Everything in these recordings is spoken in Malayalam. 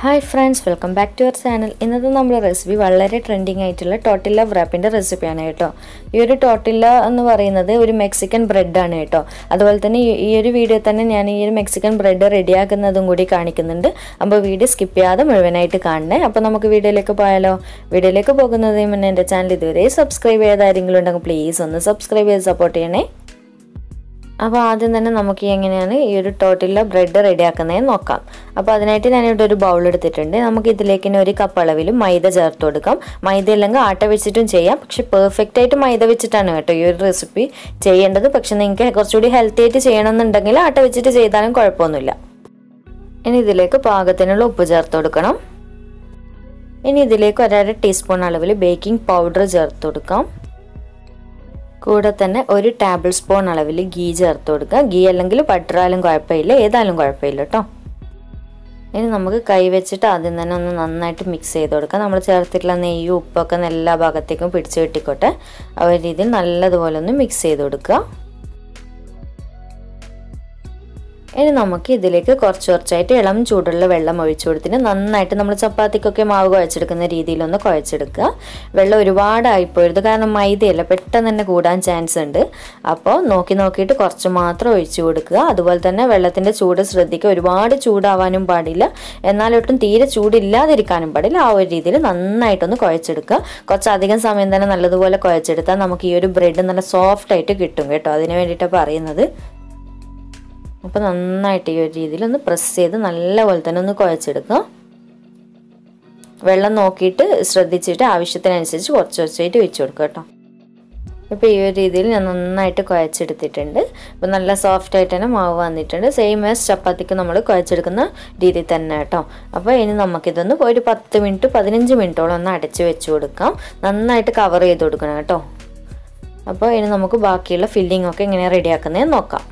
hi friends welcome back to അവർ ചാനൽ ഇന്നത്തെ നമ്മുടെ റെസിപ്പി വളരെ ട്രെൻഡിങ് ആയിട്ടുള്ള ടോട്ടില്ല വ്രാപ്പിൻ്റെ റെസിപ്പിയാണ് കേട്ടോ ഈ ഒരു ടോട്ടില്ല എന്ന് പറയുന്നത് ഒരു മെക്സിക്കൻ ബ്രെഡാണ് കേട്ടോ അതുപോലെ തന്നെ ഈ- ഈ ഒരു വീഡിയോ തന്നെ ഞാൻ ഈ ഒരു മെക്സിക്കൻ ബ്രെഡ് റെഡിയാക്കുന്നതും കൂടി കാണിക്കുന്നുണ്ട് അപ്പോൾ വീഡിയോ സ്കിപ്പ് ചെയ്യാതെ മുഴുവനായിട്ട് കാണണേ അപ്പോൾ നമുക്ക് വീഡിയോയിലേക്ക് പോയാലോ വീഡിയോയിലേക്ക് പോകുന്നതിന് മുന്നേ എൻ്റെ ചാനൽ ഇതുവരെ സബ്സ്ക്രൈബ് ചെയ്ത ആരെങ്കിലും ഉണ്ടെങ്കിൽ പ്ലീസ് ഒന്ന് സബ്സ്ക്രൈബ് ചെയ്ത് സപ്പോർട്ട് ചെയ്യണേ അപ്പോൾ ആദ്യം തന്നെ നമുക്ക് എങ്ങനെയാണ് ഈ ഒരു ടോട്ടില്ല ബ്രെഡ് റെഡിയാക്കുന്നതെന്ന് നോക്കാം അപ്പോൾ അതിനായിട്ട് ഞാനിവിടെ ഒരു ബൗൾ എടുത്തിട്ടുണ്ട് നമുക്ക് ഇതിലേക്ക് തന്നെ ഒരു കപ്പ് അളവിൽ മൈദ ചേർത്ത് കൊടുക്കാം മൈദ അല്ലെങ്കിൽ ആട്ട വെച്ചിട്ടും ചെയ്യാം പക്ഷെ പെർഫെക്റ്റ് ആയിട്ട് മൈദ വെച്ചിട്ടാണ് കേട്ടോ ഈ ഒരു റെസിപ്പി ചെയ്യേണ്ടത് പക്ഷെ നിങ്ങൾക്ക് കുറച്ചുകൂടി ഹെൽത്തി ആയിട്ട് ചെയ്യണമെന്നുണ്ടെങ്കിൽ ആട്ട വെച്ചിട്ട് ചെയ്താലും കുഴപ്പമൊന്നുമില്ല ഇനി ഇതിലേക്ക് പാകത്തിനുള്ള ഉപ്പ് ചേർത്ത് കൊടുക്കണം ഇനി ഇതിലേക്ക് ഒരര ടീസ്പൂൺ അളവിൽ ബേക്കിംഗ് പൗഡർ ചേർത്ത് കൊടുക്കാം കൂടെ തന്നെ ഒരു ടേബിൾ സ്പൂൺ അളവിൽ ഗീ ചേർത്ത് കൊടുക്കുക ഗീ അല്ലെങ്കിൽ ബട്ടറായാലും കുഴപ്പമില്ല ഏതായാലും കുഴപ്പമില്ല കേട്ടോ ഇനി നമുക്ക് കൈ വെച്ചിട്ട് ആദ്യം തന്നെ ഒന്ന് നന്നായിട്ട് മിക്സ് ചെയ്ത് കൊടുക്കാം നമ്മൾ ചേർത്തിട്ടുള്ള നെയ്യും ഉപ്പൊക്കെ എല്ലാ ഭാഗത്തേക്കും പിടിച്ചു കിട്ടിക്കോട്ടെ ആ ഒരു രീതിയിൽ നല്ലതുപോലെ ഒന്ന് മിക്സ് ചെയ്ത് കൊടുക്കുക ഇനി നമുക്ക് ഇതിലേക്ക് കുറച്ച് കുറച്ചായിട്ട് ഇളം ചൂടുള്ള വെള്ളം ഒഴിച്ചു കൊടുത്തിട്ട് നന്നായിട്ട് നമ്മൾ ചപ്പാത്തിക്കൊക്കെ മാവ് കുഴച്ചെടുക്കുന്ന രീതിയിലൊന്ന് കുഴച്ചെടുക്കുക വെള്ളം ഒരുപാട് ആയിപ്പോയത് കാരണം മൈദയല്ല പെട്ടെന്ന് തന്നെ കൂടാൻ ചാൻസ് ഉണ്ട് അപ്പോൾ നോക്കി നോക്കിയിട്ട് കുറച്ച് മാത്രം ഒഴിച്ചു കൊടുക്കുക അതുപോലെ തന്നെ വെള്ളത്തിൻ്റെ ചൂട് ശ്രദ്ധിക്കുക ഒരുപാട് ചൂടാവാനും പാടില്ല എന്നാലൊട്ടും തീരെ ചൂടില്ലാതിരിക്കാനും പാടില്ല ആ ഒരു രീതിയിൽ നന്നായിട്ടൊന്ന് കുഴച്ചെടുക്കുക കുറച്ചധികം സമയം തന്നെ നല്ലതുപോലെ കുഴച്ചെടുത്താൽ നമുക്ക് ഈ ഒരു ബ്രെഡ് നല്ല സോഫ്റ്റ് ആയിട്ട് കിട്ടും കേട്ടോ അതിന് വേണ്ടിയിട്ടാണ് പറയുന്നത് അപ്പോൾ നന്നായിട്ട് ഈ ഒരു രീതിയിൽ ഒന്ന് പ്രസ് ചെയ്ത് നല്ലപോലെ തന്നെ ഒന്ന് കുഴച്ചെടുക്കുക വെള്ളം നോക്കിയിട്ട് ശ്രദ്ധിച്ചിട്ട് ആവശ്യത്തിനനുസരിച്ച് കുറച്ച് കുറച്ചായിട്ട് വെച്ച് കൊടുക്കുക കേട്ടോ ഇപ്പോൾ ഈ ഒരു രീതിയിൽ ഞാൻ നന്നായിട്ട് കുഴച്ചെടുത്തിട്ടുണ്ട് അപ്പോൾ നല്ല സോഫ്റ്റ് ആയിട്ട് തന്നെ മാവ് വന്നിട്ടുണ്ട് സെയിം ആസ് ചപ്പാത്തിക്ക് നമ്മൾ കുഴച്ചെടുക്കുന്ന രീതിയിൽ തന്നെ കേട്ടോ അപ്പോൾ ഇനി നമുക്കിതൊന്ന് ഒരു പത്ത് മിനിറ്റ് പതിനഞ്ച് മിനിറ്റോളം ഒന്ന് അടച്ച് വെച്ച് കൊടുക്കാം നന്നായിട്ട് കവർ ചെയ്ത് കൊടുക്കണം കേട്ടോ അപ്പോൾ ഇനി നമുക്ക് ബാക്കിയുള്ള ഫില്ലിംഗ് ഒക്കെ എങ്ങനെ റെഡിയാക്കുന്നതെന്ന് നോക്കാം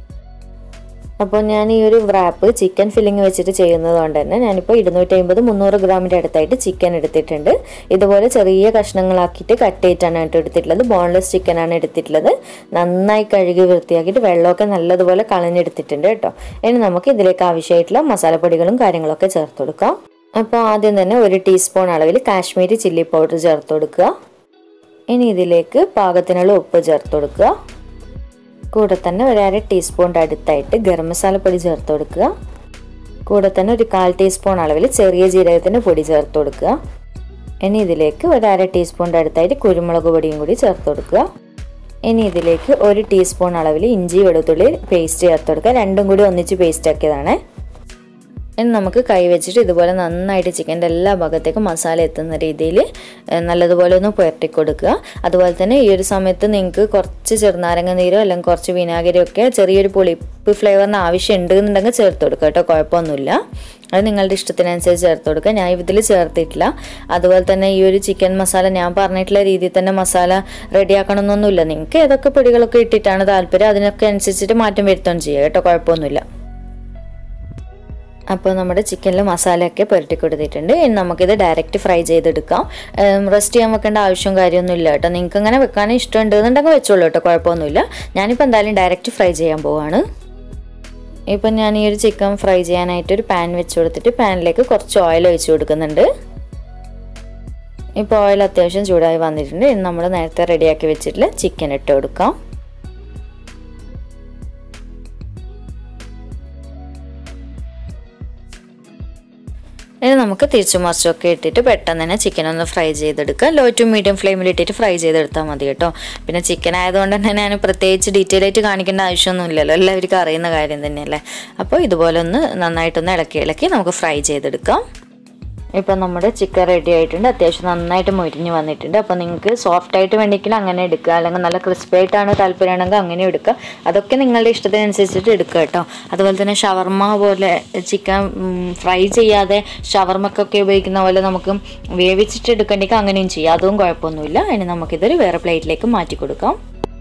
അപ്പോൾ ഞാൻ ഈ ഒരു റാപ്പ് ചിക്കൻ ഫില്ലിങ് വെച്ചിട്ട് ചെയ്യുന്നത് കൊണ്ട് തന്നെ ഞാനിപ്പോൾ ഇരുന്നൂറ്റി അമ്പത് മുന്നൂറ് ഗ്രാമിൻ്റെ അടുത്തായിട്ട് ചിക്കൻ എടുത്തിട്ടുണ്ട് ഇതുപോലെ ചെറിയ കഷ്ണങ്ങളാക്കിയിട്ട് കട്ട് ചെയ്തിട്ടാണ് കേട്ടോ എടുത്തിട്ടുള്ളത് ബോൺലെസ് ചിക്കനാണ് എടുത്തിട്ടുള്ളത് നന്നായി കഴുകി വൃത്തിയാക്കിയിട്ട് വെള്ളമൊക്കെ നല്ലതുപോലെ കളഞ്ഞെടുത്തിട്ടുണ്ട് കേട്ടോ ഇനി നമുക്ക് ഇതിലേക്ക് ആവശ്യമായിട്ടുള്ള മസാലപ്പൊടികളും കാര്യങ്ങളൊക്കെ ചേർത്ത് കൊടുക്കാം അപ്പോൾ ആദ്യം തന്നെ ഒരു ടീസ്പൂൺ അളവിൽ കാശ്മീരി ചില്ലി പൗഡർ ചേർത്ത് കൊടുക്കുക ഇനി ഇതിലേക്ക് പാകത്തിനുള്ള ഉപ്പ് ചേർത്ത് കൊടുക്കുക കൂടെ തന്നെ ഒരു അര ടീസ്പൂണിൻ്റെ അടുത്തായിട്ട് ഗരം മസാല പൊടി ചേർത്ത് കൊടുക്കുക കൂടെ തന്നെ ഒരു കാൽ ടീസ്പൂൺ അളവിൽ ചെറിയ ജീരകത്തിൻ്റെ പൊടി ചേർത്ത് കൊടുക്കുക ഇനി ഇതിലേക്ക് ഒരു അര ടീസ്പൂണിൻ്റെ അടുത്തായിട്ട് കുരുമുളക് പൊടിയും കൂടി ചേർത്ത് കൊടുക്കുക ഇനി ഇതിലേക്ക് ഒരു ടീസ്പൂൺ അളവിൽ ഇഞ്ചി വെളുത്തുള്ളി പേസ്റ്റ് ചേർത്ത് കൊടുക്കുക രണ്ടും കൂടി ഒന്നിച്ച് പേസ്റ്റ് ആക്കിയതാണ് ഇനി നമുക്ക് കൈ വെച്ചിട്ട് ഇതുപോലെ നന്നായിട്ട് ചിക്കൻ്റെ എല്ലാ ഭാഗത്തേക്കും മസാല എത്തുന്ന രീതിയിൽ നല്ലതുപോലെ ഒന്ന് പുരട്ടി കൊടുക്കുക അതുപോലെ തന്നെ ഈ ഒരു സമയത്ത് നിങ്ങൾക്ക് കുറച്ച് ചെറുനാരങ്ങ നീരോ അല്ലെങ്കിൽ കുറച്ച് വിനാഗിരിയോ ഒക്കെ ചെറിയൊരു പുളിപ്പ് ഫ്ലേവറിന് ആവശ്യം ഉണ്ട് എന്നുണ്ടെങ്കിൽ ചേർത്ത് കൊടുക്കുക കേട്ടോ കുഴപ്പമൊന്നുമില്ല അത് നിങ്ങളുടെ ഇഷ്ടത്തിനനുസരിച്ച് ചേർത്ത് കൊടുക്കുക ഞാൻ ഇതിൽ ചേർത്തിട്ടില്ല അതുപോലെ തന്നെ ഈ ഒരു ചിക്കൻ മസാല ഞാൻ പറഞ്ഞിട്ടുള്ള രീതിയിൽ തന്നെ മസാല റെഡിയാക്കണമെന്നൊന്നുമില്ല നിങ്ങൾക്ക് ഏതൊക്കെ പൊടികളൊക്കെ ഇട്ടിട്ടാണ് താല്പര്യം അതിനൊക്കെ അനുസരിച്ചിട്ട് മാറ്റം വരുത്തുകയും ചെയ്യുക കേട്ടോ കുഴപ്പമൊന്നുമില്ല അപ്പോൾ നമ്മുടെ ചിക്കനിൽ മസാലയൊക്കെ പുരട്ടി കൊടുത്തിട്ടുണ്ട് ഇനി നമുക്കിത് ഡയറക്റ്റ് ഫ്രൈ ചെയ്തെടുക്കാം റെസ്റ്റ് ചെയ്യാൻ വെക്കേണ്ട ആവശ്യവും കാര്യമൊന്നുമില്ല കേട്ടോ നിങ്ങൾക്ക് അങ്ങനെ വെക്കാൻ ഇഷ്ടമുണ്ട് എന്നുണ്ടെങ്കിൽ വെച്ചോളൂ കേട്ടോ കുഴപ്പമൊന്നുമില്ല ഞാനിപ്പോൾ എന്തായാലും ഡയറക്റ്റ് ഫ്രൈ ചെയ്യാൻ പോവാണ് ഇപ്പം ഞാൻ ഈ ഒരു ചിക്കൻ ഫ്രൈ ചെയ്യാനായിട്ട് ഒരു പാൻ വെച്ച് കൊടുത്തിട്ട് പാനിലേക്ക് കുറച്ച് ഓയിൽ ഒഴിച്ച് കൊടുക്കുന്നുണ്ട് ഇപ്പോൾ ഓയിൽ അത്യാവശ്യം ചൂടായി വന്നിട്ടുണ്ട് ഇനി നമ്മൾ നേരത്തെ റെഡിയാക്കി വെച്ചിട്ടുള്ള ചിക്കൻ ഇട്ട് കൊടുക്കാം ഇനി നമുക്ക് തിരിച്ചു മറിച്ചൊക്കെ ഇട്ടിട്ട് പെട്ടെന്ന് തന്നെ ചിക്കൻ ഒന്ന് ഫ്രൈ ചെയ്തെടുക്കുക ലോ ടു മീഡിയം ഫ്ലെയിമിൽ ഇട്ടിട്ട് ഫ്രൈ ചെയ്തെടുത്താൽ മതി കേട്ടോ പിന്നെ ചിക്കൻ ആയതുകൊണ്ട് തന്നെ ഞാൻ പ്രത്യേകിച്ച് ഡീറ്റെയിൽ ആയിട്ട് കാണിക്കേണ്ട ആവശ്യമൊന്നുമില്ലല്ലോ എല്ലാവർക്കും അറിയുന്ന കാര്യം തന്നെയല്ലേ അപ്പോൾ ഇതുപോലെ ഒന്ന് നന്നായിട്ടൊന്ന് ഇളക്കി ഇളക്കി നമുക്ക് ഫ്രൈ ചെയ്തെടുക്കാം ഇപ്പം നമ്മുടെ ചിക്കൻ റെഡി ആയിട്ടുണ്ട് അത്യാവശ്യം നന്നായിട്ട് മൊരിഞ്ഞ് വന്നിട്ടുണ്ട് അപ്പോൾ നിങ്ങൾക്ക് സോഫ്റ്റ് ആയിട്ട് വേണ്ടിയെങ്കിൽ അങ്ങനെ എടുക്കുക അല്ലെങ്കിൽ നല്ല ക്രിസ്പി ആയിട്ടാണ് താല്പര്യമാണെങ്കിൽ അങ്ങനെ എടുക്കുക അതൊക്കെ നിങ്ങളുടെ ഇഷ്ടത്തിനനുസരിച്ചിട്ട് എടുക്കുക കേട്ടോ അതുപോലെ തന്നെ ഷവർമ പോലെ ചിക്കൻ ഫ്രൈ ചെയ്യാതെ ഷവർമക്കൊക്കെ ഉപയോഗിക്കുന്ന പോലെ നമുക്ക് വേവിച്ചിട്ട് എടുക്കണ്ടെങ്കിൽ അങ്ങനെയും ചെയ്യാം അതും കുഴപ്പമൊന്നുമില്ല ഇനി നമുക്കിതൊരു വേറെ പ്ലേറ്റിലേക്ക് മാറ്റി കൊടുക്കാം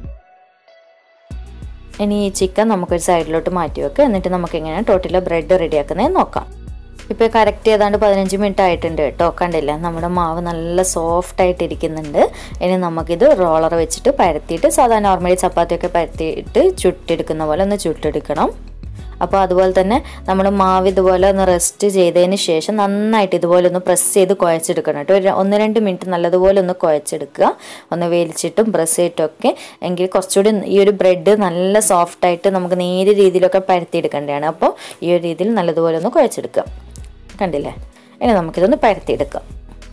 ഇനി ഈ ചിക്കൻ നമുക്കൊരു സൈഡിലോട്ട് മാറ്റി വെക്കുക എന്നിട്ട് നമുക്ക് എങ്ങനെയാണ് ടോട്ടിലെ ബ്രെഡ് റെഡിയാക്കുന്നത് നോക്കാം ഇപ്പോൾ കറക്റ്റ് ഏതാണ്ട് പതിനഞ്ച് മിനിറ്റ് ആയിട്ടുണ്ട് കേട്ടോ കണ്ടില്ല നമ്മുടെ മാവ് നല്ല സോഫ്റ്റ് ആയിട്ട് ഇരിക്കുന്നുണ്ട് ഇനി നമുക്കിത് റോളർ വെച്ചിട്ട് പരത്തിയിട്ട് സാധാരണ നോർമലി ചപ്പാത്തിയൊക്കെ പരത്തിയിട്ട് ചുട്ടെടുക്കുന്ന പോലെ ഒന്ന് ചുട്ടെടുക്കണം അപ്പോൾ അതുപോലെ തന്നെ നമ്മൾ മാവ് ഇതുപോലെ ഒന്ന് റെസ്റ്റ് ചെയ്തതിന് ശേഷം നന്നായിട്ട് ഇതുപോലെ ഒന്ന് പ്രസ് ചെയ്ത് കുഴച്ചെടുക്കണം കേട്ടോ ഒരു ഒന്ന് രണ്ട് മിനിറ്റ് നല്ലതുപോലെ ഒന്ന് കുഴച്ചെടുക്കുക ഒന്ന് വേലിച്ചിട്ടും പ്രസ് ചെയ്തിട്ടൊക്കെ എങ്കിൽ കുറച്ചുകൂടി ഈ ഒരു ബ്രെഡ് നല്ല സോഫ്റ്റായിട്ട് നമുക്ക് നേരിയ രീതിയിലൊക്കെ പരത്തിയെടുക്കേണ്ടതാണ് അപ്പോൾ ഈ ഒരു രീതിയിൽ നല്ലതുപോലെ ഒന്ന് കുഴച്ചെടുക്കുക കണ്ടില്ലേ ഇനി നമുക്കിതൊന്ന് പരത്തിയെടുക്കാം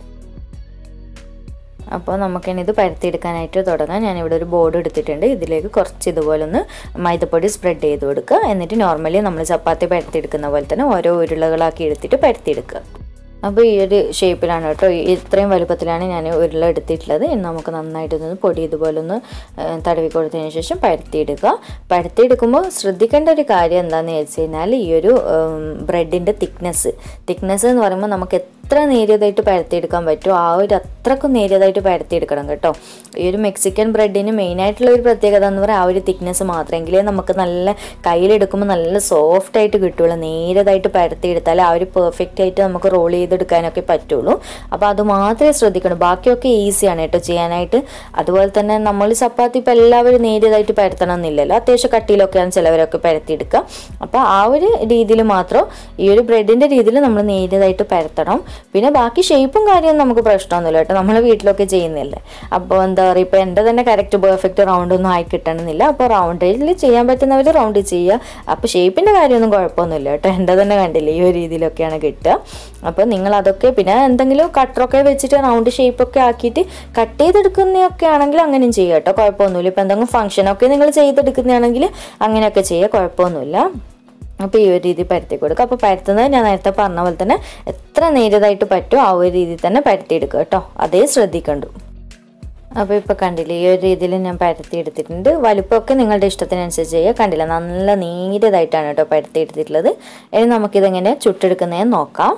അപ്പോൾ നമുക്കിനി ഇത് പരത്തിയെടുക്കാനായിട്ട് തുടങ്ങാം ഞാനിവിടെ ഒരു ബോർഡ് എടുത്തിട്ടുണ്ട് ഇതിലേക്ക് കുറച്ച് ഇതുപോലെ ഒന്ന് മൈദപ്പൊടി സ്പ്രെഡ് ചെയ്ത് കൊടുക്കുക എന്നിട്ട് നോർമലി നമ്മൾ ചപ്പാത്തി പരത്തിയെടുക്കുന്ന പോലെ തന്നെ ഓരോ ഉരുളകളാക്കി എടുത്തിട്ട് പരത്തിയെടുക്കുക അപ്പോൾ ഈ ഒരു ഷേപ്പിലാണ് കേട്ടോ ഈ ഇത്രയും വലുപ്പത്തിലാണ് ഞാൻ ഉരുള എടുത്തിട്ടുള്ളത് ഇനി നമുക്ക് നന്നായിട്ട് ഇതൊന്ന് പൊടി ഇതുപോലെ ഒന്ന് ഏഹ്, തടവി കൊടുത്തതിന് ശേഷം പരത്തിയെടുക്കുക പരത്തിയെടുക്കുമ്പോൾ ശ്രദ്ധിക്കേണ്ട ഒരു കാര്യം എന്താണെന്ന് വെച്ച് കഴിഞ്ഞാൽ ഈ ഒരു ബ്രെഡിൻ്റെ തിക്നെസ് തിക്നെസ് എന്ന് പറയുമ്പോൾ നമുക്ക് എത്ര നേരിയതായിട്ട് പരത്തിയെടുക്കാൻ പറ്റുമോ ആ ഒരു അത്രക്കും നേരിയതായിട്ട് പരത്തിയെടുക്കണം കേട്ടോ ഈ ഒരു മെക്സിക്കൻ ബ്രെഡിന് മെയിനായിട്ടുള്ള ഒരു പ്രത്യേകത എന്ന് പറയുക ആ ഒരു തിക്നെസ് മാത്രമെങ്കിലേ നമുക്ക് നല്ല കയ്യിലെടുക്കുമ്പോൾ നല്ല സോഫ്റ്റ് ആയിട്ട് കിട്ടുള്ളൂ നേരിയതായിട്ട് പരത്തിയെടുത്താൽ ആ ഒരു പെർഫെക്റ്റ് ആയിട്ട് നമുക്ക് റോൾ ചെയ്തെടുക്കാനൊക്കെ പറ്റുള്ളൂ അപ്പോൾ അത് മാത്രമേ ശ്രദ്ധിക്കണം ബാക്കിയൊക്കെ ഈസിയാണ് കേട്ടോ ചെയ്യാനായിട്ട് അതുപോലെ തന്നെ നമ്മൾ ചപ്പാത്തി ഇപ്പോൾ എല്ലാവരും നേരിയതായിട്ട് പരത്തണം എന്നില്ലല്ലോ അത്യാവശ്യം കട്ടിയിലൊക്കെയാണ് ചിലവരൊക്കെ പരത്തിയെടുക്കുക അപ്പോൾ ആ ഒരു രീതിയിൽ മാത്രം ഈ ഒരു ബ്രെഡിൻ്റെ രീതിയിൽ നമ്മൾ നേരിയതായിട്ട് പരത്തണം പിന്നെ ബാക്കി ഷേപ്പും കാര്യവും നമുക്ക് പ്രശ്നമൊന്നുമില്ല കേട്ടോ നമ്മൾ വീട്ടിലൊക്കെ ചെയ്യുന്നില്ലേ അപ്പോൾ എന്താ പറയുക ഇപ്പോൾ എൻ്റെ തന്നെ കറക്റ്റ് പെർഫെക്റ്റ് റൗണ്ട് ഒന്നും ആയി കിട്ടണമെന്നില്ല അപ്പോൾ റൗണ്ടിൽ ചെയ്യാൻ പറ്റുന്നവർ റൗണ്ടിൽ ചെയ്യുക അപ്പോൾ ഷേപ്പിൻ്റെ കാര്യമൊന്നും കുഴപ്പമൊന്നുമില്ല കേട്ടോ എൻ്റെ തന്നെ കണ്ടില്ലേ ഈ ഒരു രീതിയിലൊക്കെയാണ് കിട്ടുക അപ്പോൾ നിങ്ങൾ അതൊക്കെ പിന്നെ എന്തെങ്കിലും കട്ടറൊക്കെ വെച്ചിട്ട് റൗണ്ട് ഷേപ്പൊക്കെ ആക്കിയിട്ട് കട്ട് ചെയ്തെടുക്കുന്നതൊക്കെ ആണെങ്കിൽ അങ്ങനെയും ചെയ്യുക കേട്ടോ കുഴപ്പമൊന്നുമില്ല ഇപ്പോൾ എന്തെങ്കിലും ഫംഗ്ഷനൊക്കെ നിങ്ങൾ ചെയ്തെടുക്കുന്നതാണെങ്കിൽ അങ്ങനെയൊക്കെ ചെയ്യുക കുഴപ്പമൊന്നുമില്ല അപ്പോൾ ഈ ഒരു രീതി പരത്തി കൊടുക്കുക അപ്പോൾ പരത്തുന്നത് ഞാൻ നേരത്തെ പറഞ്ഞ പോലെ തന്നെ എത്ര നേരിയതായിട്ട് പറ്റുമോ ആ ഒരു രീതിയിൽ തന്നെ പരത്തിയെടുക്കുക കേട്ടോ അതേ ശ്രദ്ധിക്കണ്ടു അപ്പോൾ ഇപ്പോൾ കണ്ടില്ലേ ഈ ഒരു രീതിയിൽ ഞാൻ പരത്തി എടുത്തിട്ടുണ്ട് വലുപ്പമൊക്കെ നിങ്ങളുടെ ഇഷ്ടത്തിനനുസരിച്ച് ചെയ്യുക കണ്ടില്ല നല്ല നേരിയതായിട്ടാണ് കേട്ടോ പരത്തി എടുത്തിട്ടുള്ളത് ഇനി നമുക്കിതെങ്ങനെ ചുട്ടെടുക്കുന്നതെന്ന് നോക്കാം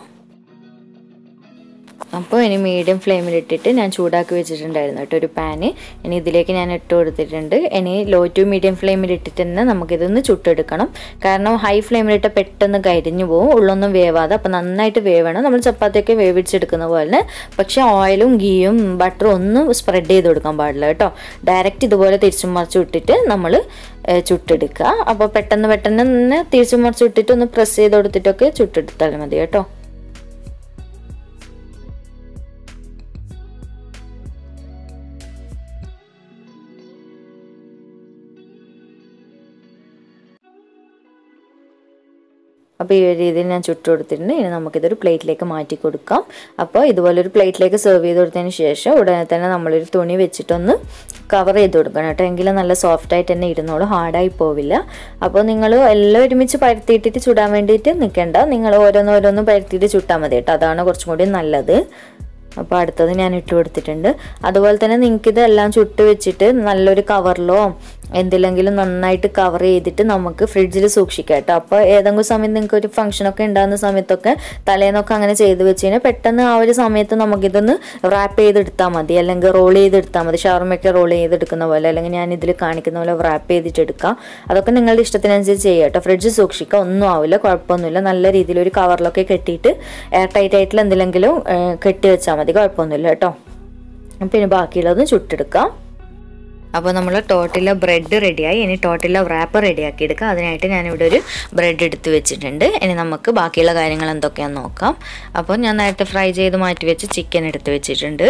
അപ്പോൾ ഇനി മീഡിയം ഫ്ലെയിമിലിട്ടിട്ട് ഞാൻ ചൂടാക്കി വെച്ചിട്ടുണ്ടായിരുന്നു കേട്ടോ ഒരു പാന് ഇനി ഇതിലേക്ക് ഞാൻ ഇട്ട് കൊടുത്തിട്ടുണ്ട് ഇനി ലോ ടു മീഡിയം ഫ്ലെയിമിലിട്ടിട്ട് തന്നെ നമുക്കിതൊന്ന് ചുട്ടെടുക്കണം കാരണം ഹൈ ഫ്ലെയിമിലിട്ട് പെട്ടെന്ന് കരിഞ്ഞു പോകും ഉള്ളൊന്നും വേവാതെ അപ്പോൾ നന്നായിട്ട് വേവണം നമ്മൾ ചപ്പാത്തിയൊക്കെ വേവിച്ചെടുക്കുന്ന പോലെ പക്ഷേ ഓയിലും ഗീയും ബട്ടറും ഒന്നും സ്പ്രെഡ് ചെയ്ത് കൊടുക്കാൻ പാടില്ല കേട്ടോ ഡയറക്റ്റ് ഇതുപോലെ തിരിച്ചും മറിച്ച് ഇട്ടിട്ട് നമ്മൾ ചുട്ടെടുക്കുക അപ്പോൾ പെട്ടെന്ന് പെട്ടെന്ന് തന്നെ തിരിച്ചും മറിച്ച് ഇട്ടിട്ട് ഒന്ന് പ്രസ് ചെയ്ത് കൊടുത്തിട്ടൊക്കെ ചുട്ടെടുത്താൽ മതി കേട്ടോ അപ്പോൾ ഈ ഒരു രീതിയിൽ ഞാൻ ചുട്ടു കൊടുത്തിട്ടുണ്ട് ഇനി നമുക്കിതൊരു പ്ലേറ്റിലേക്ക് മാറ്റി കൊടുക്കാം അപ്പോൾ ഇതുപോലെ ഒരു പ്ലേറ്റിലേക്ക് സെർവ് ചെയ്ത് കൊടുത്തതിന് ശേഷം ഉടനെ തന്നെ നമ്മളൊരു തുണി വെച്ചിട്ടൊന്ന് കവർ ചെയ്ത് കൊടുക്കണം കേട്ടോ എങ്കിലും നല്ല സോഫ്റ്റ് ആയിട്ട് തന്നെ ഇരുന്നോളൂ ഹാർഡായി പോവില്ല അപ്പോൾ നിങ്ങൾ എല്ലാം ഒരുമിച്ച് പരത്തിയിട്ടിട്ട് ചുടാൻ വേണ്ടിയിട്ട് നിൽക്കേണ്ട നിങ്ങൾ ഓരോന്നോരോന്നും പരത്തിയിട്ട് ചുട്ടാൽ മതി കേട്ടോ അതാണ് കുറച്ചും കൂടി നല്ലത് അപ്പോൾ അടുത്തത് ഞാൻ ഇട്ട് കൊടുത്തിട്ടുണ്ട് അതുപോലെ തന്നെ നിങ്ങൾക്ക് ഇതെല്ലാം ചുട്ട് വെച്ചിട്ട് നല്ലൊരു കവറിലോ എന്തിലെങ്കിലും നന്നായിട്ട് കവർ ചെയ്തിട്ട് നമുക്ക് ഫ്രിഡ്ജിൽ സൂക്ഷിക്കാം കേട്ടോ അപ്പോൾ ഏതെങ്കിലും സമയത്ത് നിങ്ങൾക്ക് ഒരു ഫംഗ്ഷനൊക്കെ ഉണ്ടാകുന്ന സമയത്തൊക്കെ തലേന്നൊക്കെ അങ്ങനെ ചെയ്ത് വെച്ച് കഴിഞ്ഞാൽ പെട്ടെന്ന് ആ ഒരു സമയത്ത് നമുക്കിതൊന്ന് റാപ്പ് ചെയ്തെടുത്താൽ മതി അല്ലെങ്കിൽ റോൾ ചെയ്തെടുത്താൽ മതി ഷവർമയൊക്കെ റോൾ ചെയ്തെടുക്കുന്ന പോലെ അല്ലെങ്കിൽ ഞാൻ ഇതിൽ കാണിക്കുന്ന പോലെ റാപ്പ് ചെയ്തിട്ട് എടുക്കാം അതൊക്കെ നിങ്ങളുടെ ഇഷ്ടത്തിനനുസരിച്ച് ചെയ്യുക കേട്ടോ ഫ്രിഡ്ജിൽ സൂക്ഷിക്കുക ഒന്നും ആവില്ല കുഴപ്പമൊന്നുമില്ല നല്ല രീതിയിൽ ഒരു കവറിലൊക്കെ കെട്ടിയിട്ട് എയർ ടൈറ്റ് ആയിട്ടുള്ള എന്തെങ്കിലും ഏഹ്, കെട്ടി വെച്ചാൽ മതി കുഴപ്പമൊന്നുമില്ല കേട്ടോ പിന്നെ ബാക്കിയുള്ളത് ചുട്ടെടുക്കാം അപ്പോൾ നമ്മൾ ടോട്ടില ബ്രെഡ് റെഡിയായി ഇനി ടോട്ടില റാപ്പ് റെഡിയാക്കി എടുക്കാം അതിനായിട്ട് ഞാനിവിടെ ഒരു ബ്രെഡ് എടുത്ത് വെച്ചിട്ടുണ്ട് ഇനി നമുക്ക് ബാക്കിയുള്ള കാര്യങ്ങൾ എന്തൊക്കെയാണെന്ന് നോക്കാം അപ്പോൾ ഞാൻ നേരത്തെ ഫ്രൈ ചെയ്ത് മാറ്റി വെച്ച് ചിക്കൻ എടുത്ത് വെച്ചിട്ടുണ്ട്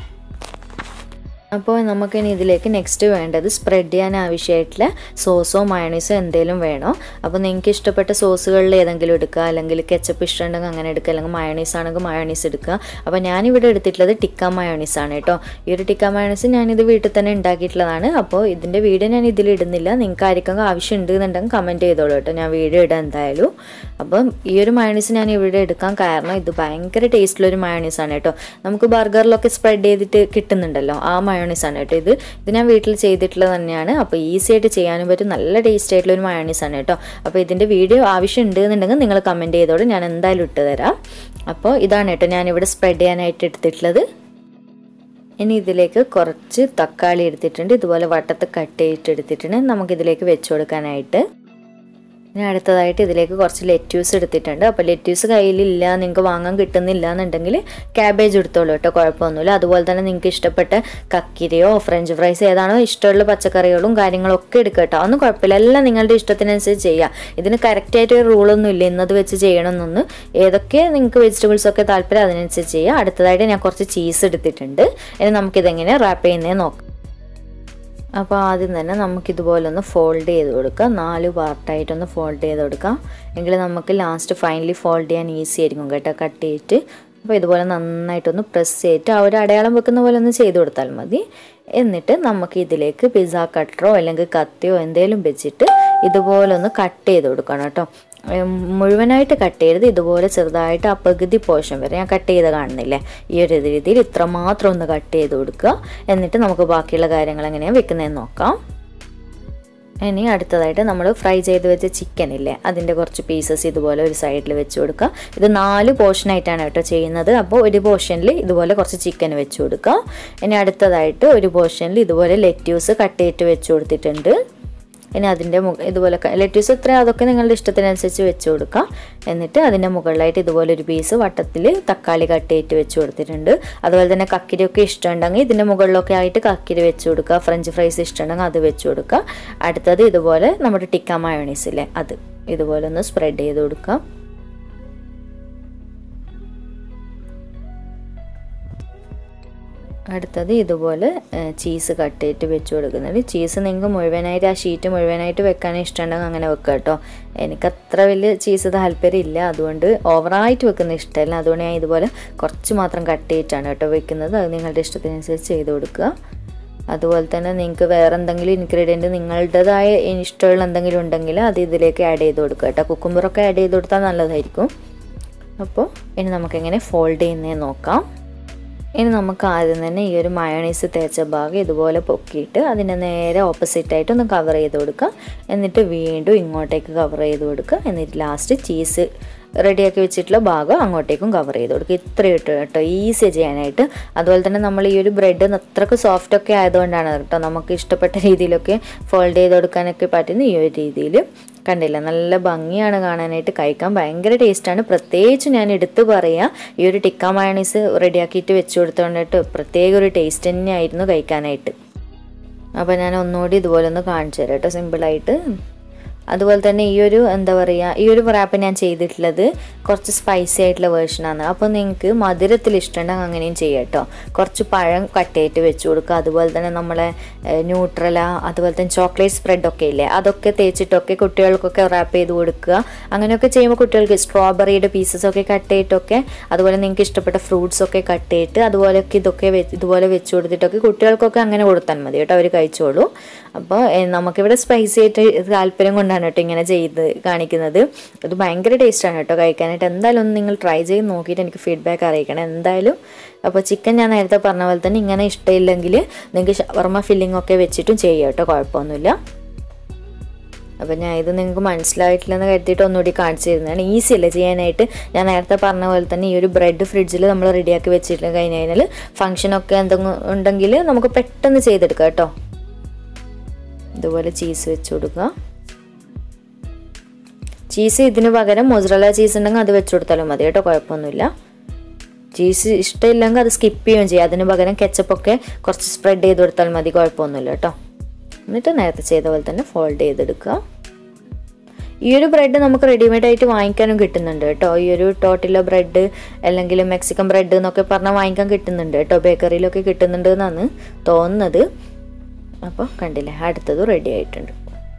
അപ്പോൾ നമുക്കിനി ഇതിലേക്ക് നെക്സ്റ്റ് വേണ്ടത് സ്പ്രെഡ് ചെയ്യാൻ ആവശ്യമായിട്ടുള്ള സോസോ മയണീസോ എന്തെങ്കിലും വേണോ അപ്പോൾ നിങ്ങൾക്ക് ഇഷ്ടപ്പെട്ട സോസുകളിൽ ഏതെങ്കിലും എടുക്കുക അല്ലെങ്കിൽ കെച്ചപ്പ് ഇഷ്ടമുണ്ടെങ്കിൽ അങ്ങനെ എടുക്കുക അല്ലെങ്കിൽ മയണീസ് ആണെങ്കിൽ മയണീസ് എടുക്കുക അപ്പോൾ ഞാനിവിടെ എടുത്തിട്ടുള്ളത് ടിക്ക മയണീസ് ആണ് കേട്ടോ ഈ ഒരു ടിക്ക മയണീസ് ഞാനിത് വീട്ടിൽ തന്നെ ഉണ്ടാക്കിയിട്ടുള്ളതാണ് അപ്പോൾ ഇതിൻ്റെ വീഡിയോ ഞാൻ ഇതിൽ ഇടുന്നില്ല നിങ്ങൾക്ക് ആർക്കെങ്കിലും ആവശ്യം ഉണ്ട് എന്നുണ്ടെങ്കിൽ കമൻറ്റ് ചെയ്തോളൂ കേട്ടോ ഞാൻ വീഡിയോ ഇടാം എന്തായാലും അപ്പം ഈ ഒരു മയണീസ് ഞാൻ ഇവിടെ എടുക്കാൻ കാരണം ഇത് ഭയങ്കര ടേസ്റ്റുള്ളൊരു മയണീസ് ആണ് കേട്ടോ നമുക്ക് ബർഗറിലൊക്കെ സ്പ്രെഡ് ചെയ്തിട്ട് കിട്ടുന്നുണ്ടല്ലോ ആ മയോണീസ് ആണ് കേട്ടോ ഇത് ഇത് ഞാൻ വീട്ടിൽ ചെയ്തിട്ടുള്ളത് തന്നെയാണ് അപ്പോൾ ഈസി ആയിട്ട് ചെയ്യാനും പറ്റും നല്ല ടേസ്റ്റ് ആയിട്ടുള്ള ഒരു മയോണീസ് ആണ് കേട്ടോ അപ്പോൾ ഇതിൻ്റെ വീഡിയോ ആവശ്യം ഉണ്ട് എന്നുണ്ടെങ്കിൽ നിങ്ങൾ കമൻറ്റ് ചെയ്തോളൂ ഞാൻ എന്തായാലും ഇട്ട് തരാം അപ്പോൾ ഇതാണ് കേട്ടോ ഞാനിവിടെ സ്പ്രെഡ് ചെയ്യാനായിട്ട് എടുത്തിട്ടുള്ളത് ഇനി ഇതിലേക്ക് കുറച്ച് തക്കാളി എടുത്തിട്ടുണ്ട് ഇതുപോലെ വട്ടത്ത് കട്ട് ചെയ്തിട്ട് എടുത്തിട്ടുണ്ട് നമുക്കിതിലേക്ക് വെച്ച് കൊടുക്കാനായിട്ട് ഇനി അടുത്തതായിട്ട് ഇതിലേക്ക് കുറച്ച് ലെറ്റ്യൂസ് എടുത്തിട്ടുണ്ട് അപ്പോൾ ലെറ്റ്യൂസ് കയ്യിലില്ല നിങ്ങൾക്ക് വാങ്ങാൻ കിട്ടുന്നില്ല എന്നുണ്ടെങ്കിൽ ക്യാബേജ് എടുത്തോളൂ കേട്ടോ കുഴപ്പമൊന്നുമില്ല അതുപോലെ തന്നെ നിങ്ങൾക്ക് ഇഷ്ടപ്പെട്ട കക്കിരിയോ ഫ്രഞ്ച് ഫ്രൈസ് ഏതാണോ ഇഷ്ടമുള്ള പച്ചക്കറികളും കാര്യങ്ങളും ഒക്കെ എടുക്കുക കേട്ടോ അതൊന്നും കുഴപ്പമില്ല എല്ലാം നിങ്ങളുടെ ഇഷ്ടത്തിനനുസരിച്ച് ചെയ്യുക ഇതിന് കറക്റ്റായിട്ട് ഒരു റൂളൊന്നും ഇല്ല ഇന്നത് വെച്ച് ചെയ്യണമെന്നൊന്ന് ഏതൊക്കെ നിങ്ങൾക്ക് വെജിറ്റബിൾസ് ഒക്കെ താല്പര്യം അതിനനുസരിച്ച് ചെയ്യുക അടുത്തതായിട്ട് ഞാൻ കുറച്ച് ചീസ് എടുത്തിട്ടുണ്ട് ഇനി നമുക്കിതെങ്ങനെ റാപ്പ് ചെയ്യുന്നത് നോക്കാം അപ്പോൾ ആദ്യം തന്നെ നമുക്കിതുപോലെ ഒന്ന് ഫോൾഡ് ചെയ്ത് കൊടുക്കാം നാല് പാർട്ടായിട്ടൊന്ന് ഫോൾഡ് ചെയ്ത് കൊടുക്കാം എങ്കിൽ നമുക്ക് ലാസ്റ്റ് ഫൈനലി ഫോൾഡ് ചെയ്യാൻ ഈസി ആയിരിക്കും കേട്ടോ കട്ട് ചെയ്തിട്ട് അപ്പോൾ ഇതുപോലെ നന്നായിട്ടൊന്ന് പ്രസ് ചെയ്തിട്ട് ആ ഒരു അടയാളം വെക്കുന്ന പോലെ ഒന്ന് ചെയ്ത് കൊടുത്താൽ മതി എന്നിട്ട് നമുക്ക് ഇതിലേക്ക് പിസ്സ കട്ടറോ അല്ലെങ്കിൽ കത്തിയോ എന്തെങ്കിലും വെച്ചിട്ട് ഇതുപോലെ ഒന്ന് കട്ട് ചെയ്ത് കൊടുക്കണം കേട്ടോ മുഴുവനായിട്ട് കട്ട് ചെയ്തത് ഇതുപോലെ ചെറുതായിട്ട് ആ പകുതി പോർഷൻ വരെ ഞാൻ കട്ട് ചെയ്ത് കാണുന്നില്ലേ ഈ ഒരു രീതിയിൽ ഇത്ര മാത്രം ഒന്ന് കട്ട് ചെയ്ത് കൊടുക്കുക എന്നിട്ട് നമുക്ക് ബാക്കിയുള്ള കാര്യങ്ങൾ എങ്ങനെയാണ് വെക്കുന്നതെന്ന് നോക്കാം ഇനി അടുത്തതായിട്ട് നമ്മൾ ഫ്രൈ ചെയ്ത് വെച്ച ചിക്കൻ ഇല്ലേ അതിൻ്റെ കുറച്ച് പീസസ് ഇതുപോലെ ഒരു സൈഡിൽ വെച്ച് കൊടുക്കുക ഇത് നാല് പോർഷനായിട്ടാണ് കേട്ടോ ചെയ്യുന്നത് അപ്പോൾ ഒരു പോർഷനിൽ ഇതുപോലെ കുറച്ച് ചിക്കൻ വെച്ച് കൊടുക്കുക ഇനി അടുത്തതായിട്ട് ഒരു പോർഷനിൽ ഇതുപോലെ ലെറ്റ്യൂസ് കട്ട് ചെയ്തിട്ട് വെച്ച് കൊടുത്തിട്ടുണ്ട് ഇനി അതിൻ്റെ മുക ഇതുപോലെ ലെറ്റ്യൂസ് എത്ര അതൊക്കെ നിങ്ങളുടെ ഇഷ്ടത്തിനനുസരിച്ച് വെച്ച് കൊടുക്കാം എന്നിട്ട് അതിൻ്റെ മുകളിലായിട്ട് ഇതുപോലെ ഒരു പീസ് വട്ടത്തിൽ തക്കാളി കട്ട് ചെയ്തിട്ട് വെച്ച് കൊടുത്തിട്ടുണ്ട് അതുപോലെ തന്നെ കക്കിരിയൊക്കെ ഇഷ്ടമുണ്ടെങ്കിൽ ഇതിൻ്റെ മുകളിലൊക്കെ ആയിട്ട് കക്കിരി വെച്ച് കൊടുക്കുക ഫ്രഞ്ച് ഫ്രൈസ് ഇഷ്ടമുണ്ടെങ്കിൽ അത് വെച്ച് കൊടുക്കുക അടുത്തത് ഇതുപോലെ നമ്മുടെ ടിക്ക മയോണീസ് ഇല്ലേ അത് ഇതുപോലെ ഒന്ന് സ്പ്രെഡ് ചെയ്ത് കൊടുക്കാം അടുത്തത് ഇതുപോലെ ചീസ് കട്ട് ചെയ്തിട്ട് വെച്ച് കൊടുക്കുന്നുണ്ട് ചീസ് നിങ്ങൾക്ക് മുഴുവനായിട്ട് ആ ഷീറ്റ് മുഴുവനായിട്ട് വെക്കാൻ ഇഷ്ടമുണ്ടെങ്കിൽ അങ്ങനെ വെക്കുക കേട്ടോ എനിക്ക് അത്ര വലിയ ചീസ് താല്പര്യം ഇല്ല അതുകൊണ്ട് ഓവറായിട്ട് വെക്കുന്ന ഇഷ്ടമല്ല അതുകൊണ്ട് ഞാൻ ഇതുപോലെ കുറച്ച് മാത്രം കട്ട് ചെയ്തിട്ടാണ് കേട്ടോ വെക്കുന്നത് അത് നിങ്ങളുടെ ഇഷ്ടത്തിനനുസരിച്ച് ചെയ്ത് കൊടുക്കുക അതുപോലെ തന്നെ നിങ്ങൾക്ക് വേറെ എന്തെങ്കിലും ഇൻഗ്രീഡിയൻറ്റ് നിങ്ങളുടേതായ ഇഷ്ടമുള്ള എന്തെങ്കിലും ഉണ്ടെങ്കിൽ അത് ഇതിലേക്ക് ആഡ് ചെയ്ത് കൊടുക്കുക കേട്ടോ കുക്കുമ്പറൊക്കെ ആഡ് ചെയ്ത് കൊടുത്താൽ നല്ലതായിരിക്കും അപ്പോൾ ഇനി നമുക്കെങ്ങനെ ഫോൾഡ് ചെയ്യുന്നതെന്ന് നോക്കാം ഇനി നമുക്ക് ആദ്യം തന്നെ ഈ ഒരു മയോണൈസ് തേച്ച ഭാഗം ഇതുപോലെ പൊക്കിയിട്ട് അതിൻ്റെ നേരെ ഓപ്പോസിറ്റായിട്ട് ഒന്ന് കവർ ചെയ്ത് കൊടുക്കുക എന്നിട്ട് വീണ്ടും ഇങ്ങോട്ടേക്ക് കവർ ചെയ്ത് കൊടുക്കുക എന്നിട്ട് ലാസ്റ്റ് ചീസ് റെഡിയാക്കി വെച്ചിട്ടുള്ള ഭാഗം അങ്ങോട്ടേക്കും കവർ ചെയ്ത് കൊടുക്കുക ഇത്രയും ഇട്ട് കേട്ടോ ഈസി ചെയ്യാനായിട്ട് അതുപോലെ തന്നെ നമ്മൾ ഈ ഒരു ബ്രെഡ് അത്രക്ക് സോഫ്റ്റ് ഒക്കെ ആയതുകൊണ്ടാണ് കേട്ടോ നമുക്ക് ഇഷ്ടപ്പെട്ട രീതിയിലൊക്കെ ഫോൾഡ് ചെയ്ത് കൊടുക്കാനൊക്കെ പറ്റുന്ന ഈ ഒരു രീതിയിൽ കണ്ടില്ല നല്ല ഭംഗിയാണ് കാണാനായിട്ട് കഴിക്കാൻ ഭയങ്കര ടേസ്റ്റാണ് പ്രത്യേകിച്ച് ഞാൻ എടുത്തു പറയാം ഈ ഒരു ടിക്ക മയണീസ് റെഡിയാക്കിയിട്ട് വെച്ച് കൊടുത്തോണ്ടിട്ട് പ്രത്യേക ഒരു ടേസ്റ്റ് തന്നെയായിരുന്നു കഴിക്കാനായിട്ട് അപ്പോൾ ഞാൻ ഒന്നുകൂടി ഇതുപോലെ ഒന്ന് കാണിച്ചു തരാം കേട്ടോ സിമ്പിളായിട്ട് അതുപോലെ തന്നെ ഈ ഒരു എന്താ പറയുക ഈ ഒരു റാപ്പ് ഞാൻ ചെയ്തിട്ടുള്ളത് കുറച്ച് സ്പൈസി ആയിട്ടുള്ള വേർഷനാണ് അപ്പോൾ നിങ്ങൾക്ക് മധുരത്തിൽ ഇഷ്ടമുണ്ടെങ്കിൽ അങ്ങനെയും ചെയ്യാം കേട്ടോ കുറച്ച് പഴം കട്ടയിട്ട് വെച്ച് കൊടുക്കുക അതുപോലെ തന്നെ നമ്മളെ ന്യൂട്രല അതുപോലെ തന്നെ ചോക്ലേറ്റ് സ്പ്രെഡൊക്കെ ഇല്ലേ അതൊക്കെ തേച്ചിട്ടൊക്കെ കുട്ടികൾക്കൊക്കെ റാപ്പ് ചെയ്ത് കൊടുക്കുക അങ്ങനെയൊക്കെ ചെയ്യുമ്പോൾ കുട്ടികൾക്ക് സ്ട്രോബെറിയുടെ പീസസ് ഒക്കെ കട്ട് ചെയ്തിട്ടൊക്കെ അതുപോലെ നിങ്ങൾക്ക് ഇഷ്ടപ്പെട്ട ഫ്രൂട്ട്സ് ഒക്കെ കട്ട് ചെയ്തിട്ട് അതുപോലെയൊക്കെ ഇതൊക്കെ ഇതുപോലെ വെച്ച് കൊടുത്തിട്ടൊക്കെ കുട്ടികൾക്കൊക്കെ അങ്ങനെ കൊടുത്താൽ മതി കേട്ടോ അവർ കഴിച്ചോളൂ അപ്പോൾ നമുക്കിവിടെ സ്പൈസി ആയിട്ട് താല്പര്യം കൊണ്ടാണ് കേട്ടോ ഇങ്ങനെ ചെയ്ത് കാണിക്കുന്നത് ഇത് ഭയങ്കര ടേസ്റ്റാണ് കേട്ടോ കഴിക്കാനായിട്ട് എന്തായാലും ഒന്ന് നിങ്ങൾ ട്രൈ ചെയ്ത് നോക്കിയിട്ട് എനിക്ക് ഫീഡ്ബാക്ക് അറിയിക്കണം എന്തായാലും അപ്പോൾ ചിക്കൻ ഞാൻ നേരത്തെ പറഞ്ഞ പോലെ തന്നെ ഇങ്ങനെ ഇഷ്ടമില്ലെങ്കിൽ നിങ്ങൾക്ക് ഷവർമ ഫില്ലിംഗ് ഒക്കെ വെച്ചിട്ടും ചെയ്യാം കേട്ടോ കുഴപ്പമൊന്നുമില്ല അപ്പോൾ ഞാൻ ഇത് നിങ്ങൾക്ക് മനസ്സിലായിട്ടില്ലെന്ന് കരുതിയിട്ട് ഒന്നുകൂടി കാണിച്ചു തരുന്നതാണ് ഈസി അല്ലേ ചെയ്യാനായിട്ട് ഞാൻ നേരത്തെ പറഞ്ഞ പോലെ തന്നെ ഈ ഒരു ബ്രെഡ് ഫ്രിഡ്ജിൽ നമ്മൾ റെഡിയാക്കി വെച്ചിട്ട് കഴിഞ്ഞ് കഴിഞ്ഞാൽ ഫംഗ്ഷനൊക്കെ എന്തെങ്കിലും ഉണ്ടെങ്കിൽ നമുക്ക് പെട്ടെന്ന് ചെയ്തെടുക്കാം കേട്ടോ ഇതുപോലെ ചീസ് വെച്ച് കൊടുക്കുക ചീസ് ഇതിന് പകരം മൊസറല ചീസ് ഉണ്ടെങ്കിൽ അത് വെച്ച് കൊടുത്താലും മതി കേട്ടോ കുഴപ്പമൊന്നുമില്ല ചീസ് ഇഷ്ടമില്ലെങ്കിൽ അത് സ്കിപ്പ് ചെയ്യുകയും ചെയ്യാം അതിന് പകരം കെച്ചപ്പൊക്കെ കുറച്ച് സ്പ്രെഡ് ചെയ്ത് കൊടുത്താൽ മതി കുഴപ്പമൊന്നുമില്ല കേട്ടോ എന്നിട്ട് നേരത്തെ ചെയ്ത പോലെ തന്നെ ഫോൾഡ് ചെയ്തെടുക്കുക ഈ ഒരു ബ്രെഡ് നമുക്ക് റെഡിമെയ്ഡ് ആയിട്ട് വാങ്ങിക്കാനും കിട്ടുന്നുണ്ട് കേട്ടോ ഈ ഒരു ടോട്ടിലോ ബ്രെഡ് അല്ലെങ്കിൽ മെക്സിക്കൻ ബ്രെഡ് എന്നൊക്കെ പറഞ്ഞാൽ വാങ്ങിക്കാൻ കിട്ടുന്നുണ്ട് കേട്ടോ ബേക്കറിയിലൊക്കെ കിട്ടുന്നുണ്ട് എന്നാണ് തോന്നുന്നത് അപ്പോൾ കണ്ടില്ലേ അടുത്തത് റെഡി ആയിട്ടുണ്ട്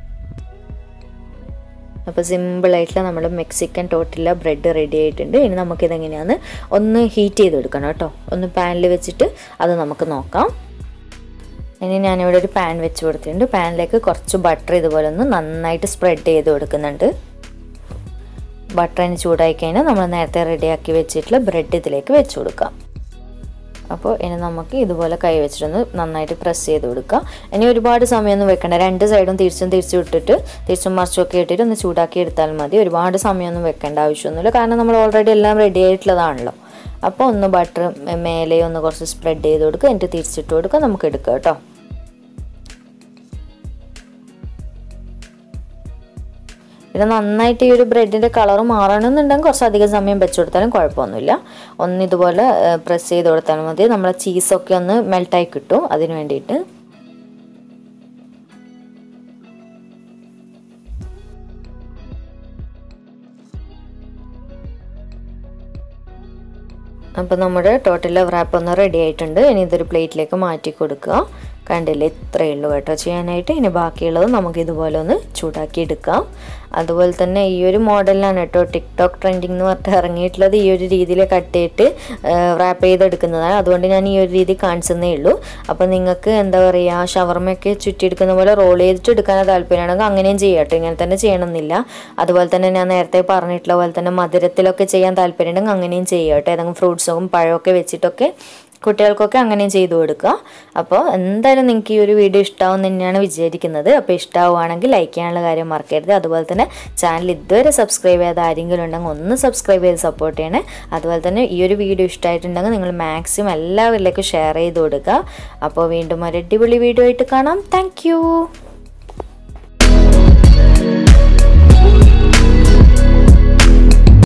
അപ്പോൾ സിമ്പിളായിട്ടുള്ള നമ്മൾ മെക്സിക്കൻ ടോട്ടില്ല ബ്രെഡ് റെഡി ആയിട്ടുണ്ട് ഇനി നമുക്കിതെങ്ങനെയാണ് ഒന്ന് ഹീറ്റ് ചെയ്തെടുക്കണം കേട്ടോ ഒന്ന് പാനിൽ വെച്ചിട്ട് അത് നമുക്ക് നോക്കാം ഇനി ഞാനിവിടെ ഒരു പാൻ വെച്ച് കൊടുത്തിട്ടുണ്ട് പാനിലേക്ക് കുറച്ച് ബട്ടർ ഇതുപോലെ ഒന്ന് നന്നായിട്ട് സ്പ്രെഡ് ചെയ്ത് കൊടുക്കുന്നുണ്ട് ബട്ടർ അതിന് ചൂടായി കഴിഞ്ഞാൽ നമ്മൾ നേരത്തെ റെഡിയാക്കി വെച്ചിട്ടുള്ള ബ്രെഡ് ഇതിലേക്ക് വെച്ച് കൊടുക്കാം അപ്പോൾ ഇനി നമുക്ക് ഇതുപോലെ കൈ വെച്ചിട്ടൊന്ന് നന്നായിട്ട് പ്രസ് ചെയ്ത് കൊടുക്കുക ഇനി ഒരുപാട് സമയമൊന്നും വെക്കണ്ട രണ്ട് സൈഡും തിരിച്ചും തിരിച്ചും ഇട്ടിട്ട് തിരിച്ചും മറിച്ചും ഒക്കെ ഇട്ടിട്ട് ഒന്ന് ചൂടാക്കി എടുത്താൽ മതി ഒരുപാട് സമയമൊന്നും വെക്കേണ്ട ആവശ്യമൊന്നുമില്ല കാരണം നമ്മൾ ഓൾറെഡി എല്ലാം റെഡി ആയിട്ടുള്ളതാണല്ലോ അപ്പോൾ ഒന്ന് ബട്ടർ മേലെ ഒന്ന് കുറച്ച് സ്പ്രെഡ് ചെയ്ത് കൊടുക്കുക എന്നിട്ട് തിരിച്ചിട്ട് കൊടുക്കുക നമുക്ക് എടുക്കാം കേട്ടോ പിന്നെ നന്നായിട്ട് ഈ ഒരു ബ്രെഡിൻ്റെ കളർ മാറണമെന്നുണ്ടെങ്കിൽ കുറച്ച് അധികം സമയം വെച്ച് കൊടുത്താലും കുഴപ്പമൊന്നുമില്ല ഒന്ന് ഇതുപോലെ പ്രസ് ചെയ്ത് കൊടുത്താൽ മതി നമ്മളെ ചീസൊക്കെ ഒന്ന് മെൽട്ടായി കിട്ടും അതിന് വേണ്ടിയിട്ട് അപ്പോൾ നമ്മുടെ ടോട്ടൽ റാപ്പ് ഒന്ന് റെഡി ആയിട്ടുണ്ട് ഇനി ഇതൊരു പ്ലേറ്റിലേക്ക് മാറ്റി കൊടുക്കുക കണ്ടില്ലേ ഇത്രയേ ഉള്ളൂ കേട്ടോ ചെയ്യാനായിട്ട് ഇനി ബാക്കിയുള്ളത് നമുക്ക് ഇതുപോലെ ഒന്ന് ചൂടാക്കി എടുക്കാം അതുപോലെ തന്നെ ഈ ഒരു മോഡലിലാണ് കേട്ടോ ടിക്ടോക്ക് ട്രെൻഡിങ് എന്ന് പറഞ്ഞിട്ട് ഇറങ്ങിയിട്ടുള്ളത് ഈ ഒരു രീതിയിൽ കട്ട് ചെയ്തിട്ട് റാപ്പ് ചെയ്തെടുക്കുന്നതാണ് അതുകൊണ്ട് ഞാൻ ഈ ഒരു രീതി കാണിച്ചതേ ഉള്ളൂ അപ്പോൾ നിങ്ങൾക്ക് എന്താ പറയുക ഷവർമയൊക്കെ ചുറ്റിയെടുക്കുന്ന പോലെ റോൾ ചെയ്തിട്ട് എടുക്കാൻ താല്പര്യമാണെങ്കിൽ അങ്ങനെയും ചെയ്യാം കേട്ടോ ഇങ്ങനെ തന്നെ ചെയ്യണമെന്നില്ല അതുപോലെ തന്നെ ഞാൻ നേരത്തെ പറഞ്ഞിട്ടുള്ള പോലെ തന്നെ മധുരത്തിലൊക്കെ ചെയ്യാൻ താല്പര്യമുണ്ടെങ്കിൽ അങ്ങനെയും ചെയ്യാം കേട്ടോ ഏതെങ്കിലും ഫ്രൂട്ട്സും പഴമൊക്കെ വെച്ചിട്ടൊക്കെ കുട്ടികൾക്കൊക്കെ അങ്ങനെയും ചെയ്തു കൊടുക്കുക അപ്പോൾ എന്തായാലും നിങ്ങൾക്ക് ഈ ഒരു വീഡിയോ ഇഷ്ടമാവും തന്നെയാണ് വിചാരിക്കുന്നത് അപ്പോൾ ഇഷ്ടമാവുകയാണെങ്കിൽ ലൈക്ക് ചെയ്യാനുള്ള കാര്യം മറക്കരുത് അതുപോലെ തന്നെ ചാനൽ ഇതുവരെ സബ്സ്ക്രൈബ് ചെയ്ത ആരെങ്കിലും ഉണ്ടെങ്കിൽ ഒന്ന് സബ്സ്ക്രൈബ് ചെയ്ത് സപ്പോർട്ട് ചെയ്യണേ അതുപോലെ തന്നെ ഈ ഒരു വീഡിയോ ഇഷ്ടമായിട്ടുണ്ടെങ്കിൽ നിങ്ങൾ മാക്സിമം എല്ലാവരിലേക്കും ഷെയർ ചെയ്ത് കൊടുക്കുക അപ്പോൾ വീണ്ടും ഒരു അടിപൊളി വീഡിയോ ആയിട്ട് കാണാം താങ്ക്